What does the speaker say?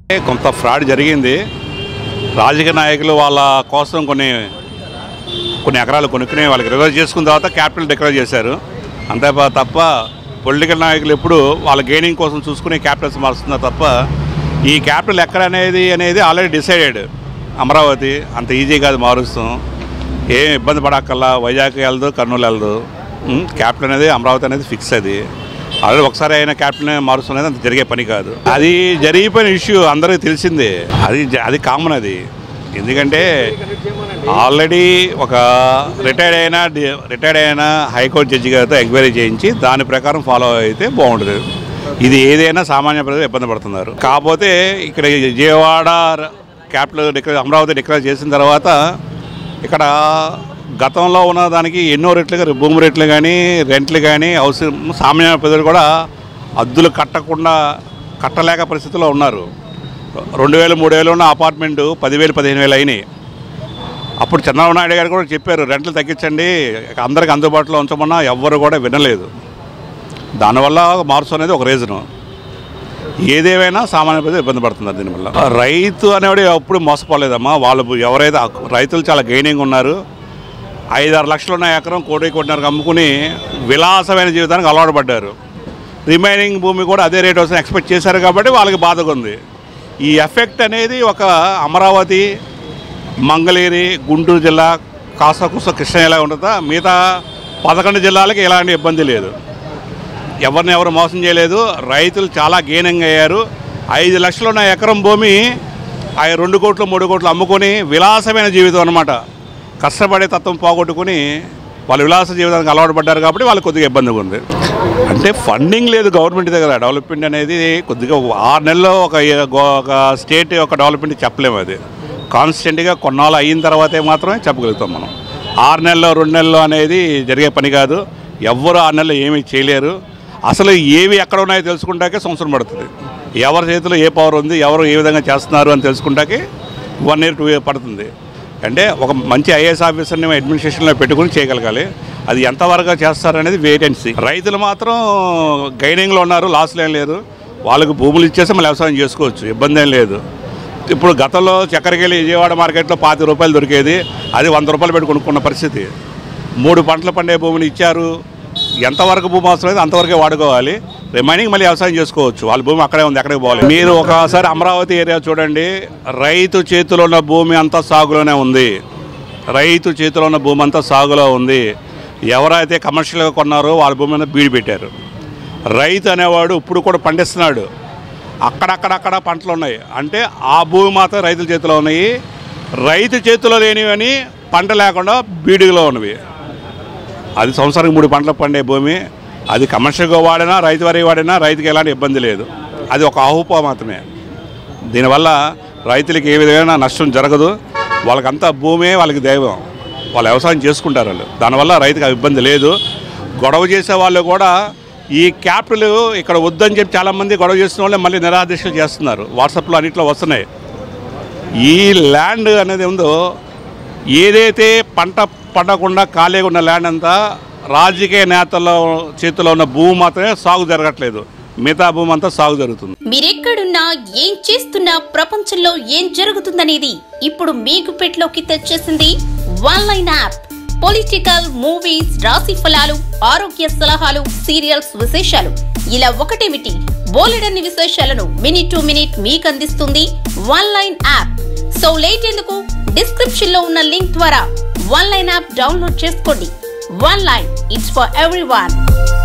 కొంత ఫ్రాడ్ జరిగింది రాజకీయ నాయకులు వాళ్ళ కోసం కొన్ని కొన్ని ఎకరాలు కొనుక్కుని వాళ్ళకి రిజర్వ్ చేసుకున్న తర్వాత క్యాపిటల్ డిక్లేర్ చేశారు అంతే ప- తప్ప పొలిటికల్ నాయకులు ఎప్పుడు వాళ్ళ గెయినింగ్ కోసం చూసుకుని క్యాపిటల్స్ మారుస్తున్నారు తప్ప ఈ క్యాపిటల్ ఎక్కడ అనేది అనేది ఆల్రెడీ డిసైడెడ్ అమరావతి అంత ఈజీ కాదు మారుస్తాం ఏం ఇబ్బంది పడక్కల్లా వైజాగ్ వెళ్దు కర్నూలు వెళ్దు ఉమ్, క్యాపిటల్ అనేది అమరావతి అనేది ఫిక్స్ అది ఆల్రెడీ ఒకసారి అయిన క్యాపిటల్ మారుస్తున్నది అంత జరిగే పని కాదు అది జరిగిపోయిన ఇష్యూ అందరికీ తెలిసిందే అది జ- అది కామన్ అది ఎందుకంటే ఆల్రెడీ ఒక రిటైర్డ్ అయిన డి- రిటైర్డ్ అయిన హైకోర్టు జడ్జి గారితో ఎంక్వైరీ చేయించి దాని ప్రకారం ఫాలో అయితే బాగుంటుంది ఇది ఏదైనా సామాన్య ప్రజలు ఇబ్బంది పడుతున్నారు కాకపోతే ఇక్కడ Vijayawada capital declare Amaravati declare చేసిన తర్వాత ఇక్కడ గతంలో ఉన్న దానికి ఎన్నో రెట్లుగా భూమి రేట్లు కానీ రెంట్లు కానీ అవసరం సామాన్య ప్రజలు కూడా అద్దులు కట్టకుండా కట్టలేక పరిస్థితిలో ఉన్నారు రెండు వేలు మూడు వేలు ఉన్న అపార్ట్మెంటు పదివేలు పదిహేను వేలు అయినాయి అప్పుడు చంద్రబాబు నాయుడు గారు కూడా చెప్పారు రెంట్లు తగ్గించండి అందరికి అందుబాటులో ఉంచమన్నా ఎవ్వరు కూడా వినలేదు దానివల్ల మార్చు అనేది ఒక రీజను ఏదేమైనా సామాన్య ప్రజలు ఇబ్బంది పడుతున్నారు దీనివల్ల రైతు అనేవాడు ఎప్పుడు మోసపోలేదమ్మా వాళ్ళు ఎవరైతే హక్కు- రైతులు చాలా గెయినింగ్ ఉన్నారు ఐదారు లక్షలు ఉన్న ఎకరం కోటి కోటిన్నరకు అమ్ముకుని విలాసమైన జీవితానికి అలవాటు పడ్డారు రిమైనింగ్ భూమి కూడా అదే రేట్ వస్తుంది ఎక్స్పెక్ట్ చేశారు కాబట్టి వాళ్ళకి బాధగా ఉంది ఈ ఎఫెక్ట్ అనేది ఒక అమరావతి మంగళగిరి గుంటూరు జిల్లా కాసకుస కృష్ణ జిల్లా ఉంటుందా మిగతా పదకొండు జిల్లాలకి ఎలాంటి ఇబ్బంది లేదు ఎవరిని ఎవరు మోసం చేయలేదు రైతులు చాలా గెయినింగ్ అయ్యారు ఐదు లక్షలు ఉన్న ఎకరం భూమి ఆ రెండు కోట్లు మూడు కోట్లు అమ్ముకొని విలాసమైన జీవితం అనమాట కష్టపడే తత్వం పోగొట్టుకుని వాళ్ళు విలాస జీవితానికి అలవాటు పడ్డారు కాబట్టి వాళ్ళకి కొద్దిగా ఇబ్బందిగా ఉంది అంటే ఫండింగ్ లేదు గవర్నమెంట్ దగ్గర డెవలప్మెంట్ అనేది కొద్దిగా ఆరు నెలల్లో ఒక ఒక స్టేట్ యొక్క డెవలప్మెంట్ చెప్పలేము అది కాన్స్టెంట్గా కొన్నాళ్ళు అయిన తర్వాతే మాత్రమే చెప్పగలుగుతాం మనం ఆరు నెలల్లో రెండు నెలల్లో అనేది జరిగే పని కాదు ఎవ్వరు ఆరు నెలలు ఏమీ చేయలేరు అసలు ఏవి ఎక్కడ ఉన్నాయో తెలుసుకుంటాకే సంవత్సరం పడుతుంది ఎవరి చేతిలో ఏ పవర్ ఉంది ఎవరు ఏ విధంగా చేస్తున్నారు అని తెలుసుకుంటాకే వన్ ఇయర్ టూ ఇయర్ పడుతుంది అంటే ఒక మంచి ఐఏఎస్ ఆఫీసర్ని అడ్మినిస్ట్రేషన్లో పెట్టుకుని చేయగలగాలి అది ఎంతవరకు చేస్తారనేది వెయిట్ అండ్ సీ రైతులు మాత్రం గైడింగ్లో ఉన్నారు లాస్లు ఏం లేదు వాళ్ళకు భూములు ఇచ్చేసి మళ్ళీ వ్యవసాయం చేసుకోవచ్చు ఇబ్బంది ఏం లేదు ఇప్పుడు గతంలో చక్కెరకెళ్ళి విజయవాడ మార్కెట్లో పాతి రూపాయలు దొరికేది అది వంద రూపాయలు పెట్టి కొనుక్కున్న పరిస్థితి మూడు పంటలు పండే భూమిని ఇచ్చారు ఎంతవరకు భూమి అవసరమైతే అంతవరకే వాడుకోవాలి రిమైనింగ్ మళ్ళీ వ్యవసాయం చేసుకోవచ్చు వాళ్ళ భూమి అక్కడే ఉంది ఎక్కడికి పోవాలి మీరు ఒకసారి అమరావతి ఏరియా చూడండి రైతు చేతిలో ఉన్న భూమి అంతా సాగులోనే ఉంది రైతు చేతిలో ఉన్న భూమి అంతా సాగులో ఉంది ఎవరైతే కమర్షియల్గా కొన్నారో వాళ్ళ భూమి మీద బీడు పెట్టారు రైతు అనేవాడు ఇప్పుడు కూడా పండిస్తున్నాడు అక్కడక్కడక్కడ పంటలు ఉన్నాయి అంటే ఆ భూమి మాత్రం రైతుల చేతిలో ఉన్నాయి రైతు చేతిలో లేనివని పంట లేకుండా బీడుగులో ఉన్నవి అది సంవత్సరానికి మూడు పంటలు పండే భూమి అది కమర్షియల్గా వాడినా రైతు వరి వాడినా రైతుకి ఎలాంటి ఇబ్బంది లేదు అది ఒక ఆహుప మాత్రమే దీనివల్ల రైతులకి ఏ విధమైన నష్టం జరగదు వాళ్ళకంతా భూమే వాళ్ళకి దైవం వాళ్ళు వ్యవసాయం చేసుకుంటారు వాళ్ళు దానివల్ల రైతుకి ఆ ఇబ్బంది లేదు గొడవ చేసే వాళ్ళు కూడా ఈ క్యాపిటల్ ఇక్కడ వద్దని చెప్పి చాలామంది గొడవ చేసిన వాళ్ళే మళ్ళీ నిరాదీక్షలు చేస్తున్నారు వాట్సాప్లో అన్నింటిలో వస్తున్నాయి ఈ ల్యాండ్ అనేది ఉందో ఏదైతే పంట పండకుండా ఖాళీగా ఉన్న ల్యాండ్ అంతా రాజకీయ నేతల చేతిలో ఉన్న భూమి మాత్రమే సాగు జరగట్లేదు మిగతా భూమి అంతా సాగు జరుగుతుంది మీరెక్కడున్నా ఏం చేస్తున్నా ప్రపంచంలో ఏం జరుగుతుందనేది ఇప్పుడు మీకు పెట్లోకి తెచ్చేసింది one line app political movies రాశి ఫలాలు ఆరోగ్య సలహాలు సీరియల్స్ విశేషాలు ఇలా ఒకటేమిటి బోలెడన్ని విశేషాలను మినిట్ టు మినిట్ మీకు అందిస్తుంది one line app so late ఎందుకు డిస్క్రిప్షన్ లో ఉన్న లింక్ ద్వారా వన్ లైన్ యాప్ డౌన్లోడ్ చేసుకోండి one line it's for every